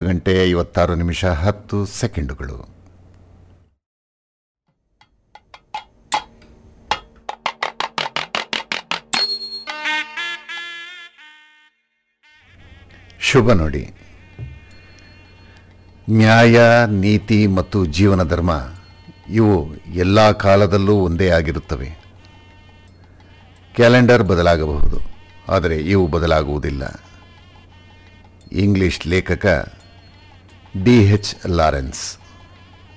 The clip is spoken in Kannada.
ಗಂಟೆ ಐವತ್ತಾರು ನಿಮಿಷ ಹತ್ತು ಸೆಕೆಂಡುಗಳು ಶುಭ ನೋಡಿ ನ್ಯಾಯ ನೀತಿ ಮತ್ತು ಜೀವನ ಧರ್ಮ ಇವು ಎಲ್ಲ ಕಾಲದಲ್ಲೂ ಒಂದೇ ಆಗಿರುತ್ತವೆ ಕ್ಯಾಲೆಂಡರ್ ಬದಲಾಗಬಹುದು ಆದರೆ ಇವು ಬದಲಾಗುವುದಿಲ್ಲ ಇಂಗ್ಲಿಷ್ ಲೇಖಕ ಡಿ ಎಚ್ ಲಾರೆನ್ಸ್